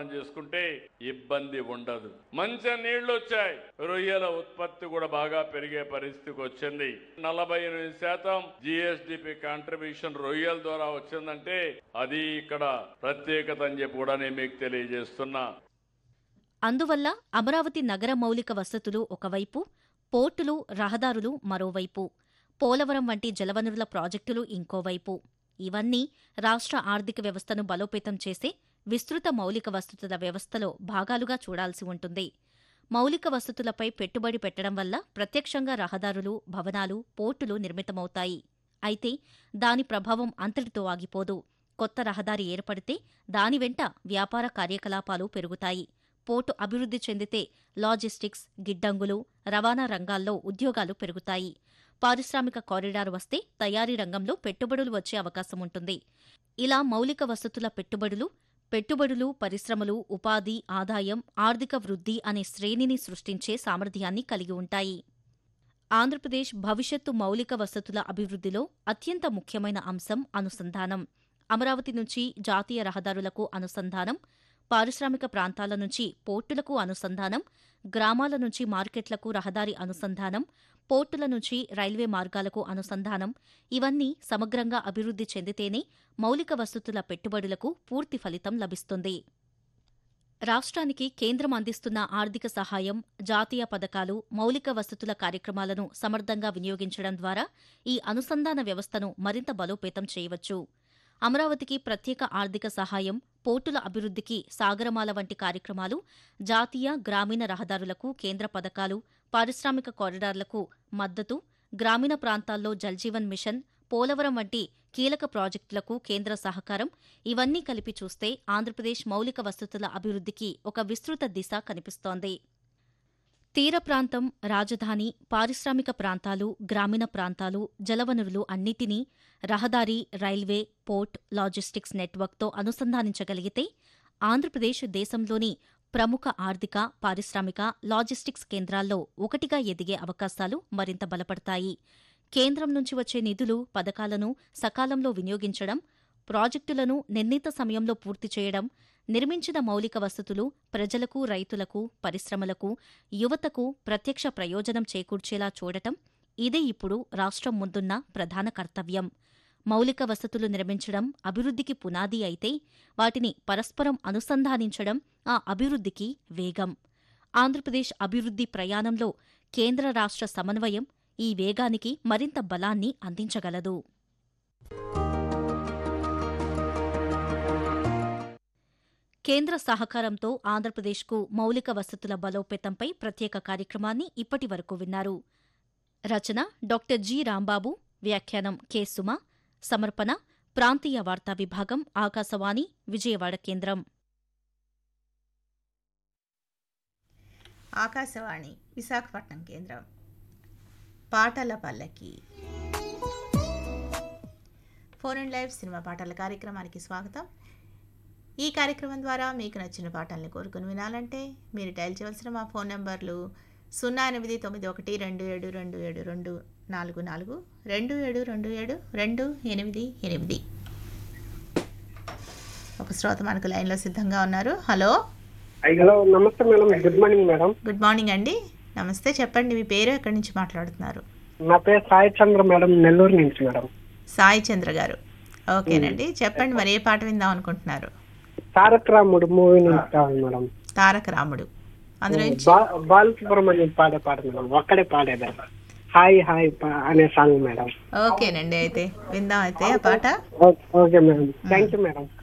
అనుసంధానం చేసుకుంటే ఇబ్బంది ఉండదు మంచి నీళ్లు వచ్చాయి రొయ్యల ఉత్పత్తి కూడా బాగా పెరిగే పరిస్థితికి వచ్చింది నలభై ఎనిమిది శాతం జిఎస్డిపి కాంట్రిబ్యూషన్ రొయ్యల ద్వారా వచ్చిందంటే అది ఇక్కడ ప్రత్యేకత అని చెప్పి కూడా నేను మీకు తెలియజేస్తున్నా అందువల్ల అమరావతి నగర మౌలిక వసతులు ఒకవైపు పోర్టులు రహదారులు మరోవైపు పోలవరం వంటి జలవనరుల ప్రాజెక్టులు ఇంకోవైపు ఇవన్నీ రాష్ట్ర ఆర్థిక వ్యవస్థను బలోపేతం చేసే విస్తృత మౌలిక వసతుల వ్యవస్థలో భాగాలుగా చూడాల్సి ఉంటుంది మౌలిక వసతులపై పెట్టుబడి పెట్టడం వల్ల ప్రత్యక్షంగా రహదారులు భవనాలు పోర్టులు నిర్మితమవుతాయి అయితే దాని ప్రభావం అంతటితో ఆగిపోదు కొత్త రహదారి ఏర్పడితే దాని వెంట వ్యాపార కార్యకలాపాలు పెరుగుతాయి పోర్టు అభివృద్ధి చెందితే లాజిస్టిక్స్ గిడ్డంగులు రవాణా రంగాల్లో ఉద్యోగాలు పెరుగుతాయి పారిశ్రామిక కారిడార్ వస్తే తయారీ రంగంలో పెట్టుబడులు వచ్చే అవకాశం ఉంటుంది ఇలా మౌలిక వసతుల పెట్టుబడులు పెట్టుబడులు పరిశ్రమలు ఉపాధి ఆదాయం ఆర్థిక వృద్ధి అనే శ్రేణిని సృష్టించే సామర్థ్యాన్ని కలిగి ఉంటాయి ఆంధ్రప్రదేశ్ భవిష్యత్తు మౌలిక వసతుల అభివృద్ధిలో అత్యంత ముఖ్యమైన అంశం అనుసంధానం అమరావతి నుంచి జాతీయ రహదారులకు అనుసంధానం పారిశ్రామిక ప్రాంతాల నుంచి పోర్టులకు అనుసంధానం గ్రామాల నుంచి మార్కెట్లకు రహదారి అనుసంధానం పోర్టుల నుంచి రైల్వే మార్గాలకు అనుసంధానం ఇవన్నీ సమగ్రంగా అభివృద్ధి చెందితేనే మౌలిక వసతుల పెట్టుబడులకు పూర్తి ఫలితం లభిస్తుంది రాష్ట్రానికి కేంద్రం అందిస్తున్న ఆర్థిక సహాయం జాతీయ పథకాలు మౌలిక వసతుల కార్యక్రమాలను సమర్థంగా వినియోగించడం ద్వారా ఈ అనుసంధాన వ్యవస్థను మరింత బలోపేతం చేయవచ్చు అమరావతికి ప్రత్యేక ఆర్థిక సహాయం పోర్టుల అభివృద్ధికి సాగరమాల వంటి కార్యక్రమాలు జాతీయ గ్రామీణ రహదారులకు కేంద్ర పథకాలు పారిశ్రామిక కారిడార్లకు మద్దతు గ్రామీణ ప్రాంతాల్లో జల్జీవన్ మిషన్ పోలవరం వంటి కీలక ప్రాజెక్టులకు కేంద్ర సహకారం ఇవన్నీ కలిపి చూస్తే ఆంధ్రప్రదేశ్ మౌలిక వసతుల అభివృద్ధికి ఒక విస్తృత దిశ కనిపిస్తోంది తీర ప్రాంతం రాజధాని పారిశ్రామిక ప్రాంతాలు గ్రామీణ ప్రాంతాలు జలవనరులు అన్నిటినీ రహదారి రైల్వే పోర్ట్ లాజిస్టిక్స్ నెట్వర్క్తో అనుసంధానించగలిగితే ఆంధ్రప్రదేశ్ దేశంలోని ప్రముఖ ఆర్థిక పారిశ్రామిక లాజిస్టిక్స్ కేంద్రాల్లో ఒకటిగా ఎదిగే అవకాశాలు మరింత బలపడతాయి కేంద్రం నుంచి వచ్చే నిధులు పథకాలను సకాలంలో వినియోగించడం ప్రాజెక్టులను నిర్ణీత సమయంలో పూర్తి చేయడం నిర్మించిన మౌలిక వసతులు ప్రజలకు రైతులకు పరిశ్రమలకు యువతకు ప్రత్యక్ష ప్రయోజనం చేకూర్చేలా చూడటం ఇదే ఇప్పుడు రాష్ట్రం ముందున్న ప్రధాన కర్తవ్యం మౌలిక వసతులు నిర్మించడం అభివృద్ధికి పునాది అయితే వాటిని పరస్పరం అనుసంధానించడం ఆ అభివృద్ధికి వేగం ఆంధ్రప్రదేశ్ అభివృద్ధి ప్రయాణంలో కేంద్ర రాష్ట్ర సమన్వయం ఈ వేగానికి మరింత బలాన్ని అందించగలదు కేంద్ర సహకారంతో ఆంధ్రప్రదేశ్కు మౌలిక వసతుల బలోపేతంపై ప్రత్యేక కార్యక్రమాన్ని ఇప్పటి వరకు విన్నారు రచన డాక్టర్ జి రాంబాబు వ్యాఖ్యానం కె సుమ సమర్పణ ప్రాంతీయ వార్తా విభాగం ఆకాశవాణి విజయవాడ కేంద్రం ఆకాశవాణి విశాఖపట్నం కేంద్రం పాటల పల్లకి ఫోన్ అండ్ లైవ్ సినిమా పాటల కార్యక్రమానికి స్వాగతం ఈ కార్యక్రమం ద్వారా మీకు నచ్చిన పాటల్ని కోరుకుని వినాలంటే మీరు డయల్ చేయవలసిన మా ఫోన్ నెంబర్లు సున్నా ఎనిమిది తొమ్మిది ఒకటి రెండు ఏడు రెండు ఏడు రెండు నాలుగు నాలుగు రెండు ఏడు రెండు ఏడు రెండు ఎనిమిది ఎనిమిది ఒక శ్రోత మనకు లైన్లో సిద్ధంగా ఉన్నారు హలో హలో నమస్తే madam good morning madam good morning అండి నమస్తే చెప్పండి మీ పేరు ఎక్కడి నుంచి మాట్లాడుతున్నారు నా పేరు సాయి చంద్ర మేడం నెల్లూరు నుంచి మేడం సాయి చంద్ర గారు ఓకేనండి చెప్పండి మరి ఏ పాట విందాం అనుకుంటున్నారు తారక రాముడు మూవీ నుంచి కావాలి మేడం తారక రాముడు అందులో నుంచి బా- బాలసుబ్రహ్మణ్యం పాడే పాట మేడం ఒక్కడే పాడేది హాయ్ హాయ్ పా- అనే సాంగ్ మేడం ఓకేనండి అయితే విందాం అయితే ఆ పాట ఓ- okay madam thank you madam